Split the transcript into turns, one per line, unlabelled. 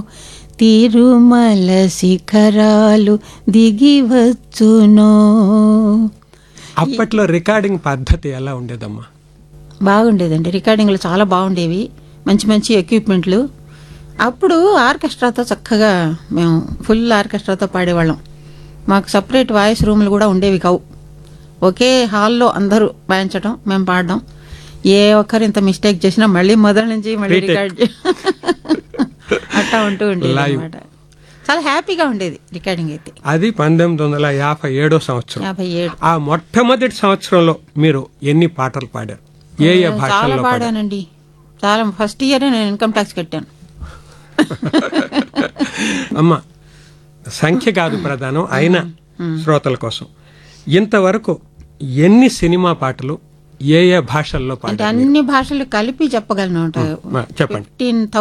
తిరుమల శిఖరాలు దిగివచ్చునో
అప్పట్లో రికార్డింగ్ పద్ధతి ఎలా ఉండేదమ్మా
బాగుండేదండి రికార్డింగ్లు చాలా బాగుండేవి మంచి మంచి ఎక్విప్మెంట్లు అప్పుడు ఆర్కెస్ట్రాతో చక్కగా మేము ఫుల్ ఆర్కెస్ట్రాతో పాడేవాళ్ళం మాకు సపరేట్ వాయిస్ రూమ్లు కూడా ఉండేవి కావు ఒకే హాల్లో అందరూ వాయించడం మేము పాడడం ఏ ఒక్కరు ఇంత మిస్టేక్ చేసినా మళ్ళీ మొదటి నుంచి మళ్ళీ
Retake.
రికార్డ్ అట్టా ఉంటూ ఉండేది
Live.
అనమాట చాలా హ్యాపీగా ఉండేది రికార్డింగ్ అయితే
అది పంతొమ్మిది వందల యాభై ఏడో సంవత్సరం
యాభై ఏడు
ఆ మొట్టమొదటి సంవత్సరంలో మీరు ఎన్ని పాటలు పాడారు ఏ ఏ
చాలా
భాషల్లో పాడారు
పాడానండి చాలా ఫస్ట్ ఇయరే నేను ఇన్కమ్ ట్యాక్స్ కట్టాను
అమ్మ సంఖ్య కాదు ప్రధానం అయినా శ్రోతల కోసం ఇంతవరకు ఎన్ని సినిమా పాటలు ఏ ఏ భాషల్లో
అంటే
పాడారు
అన్ని భాషలు కలిపి చెప్పగలను
మా- చెప్పండి
ఫిఫ్టీన్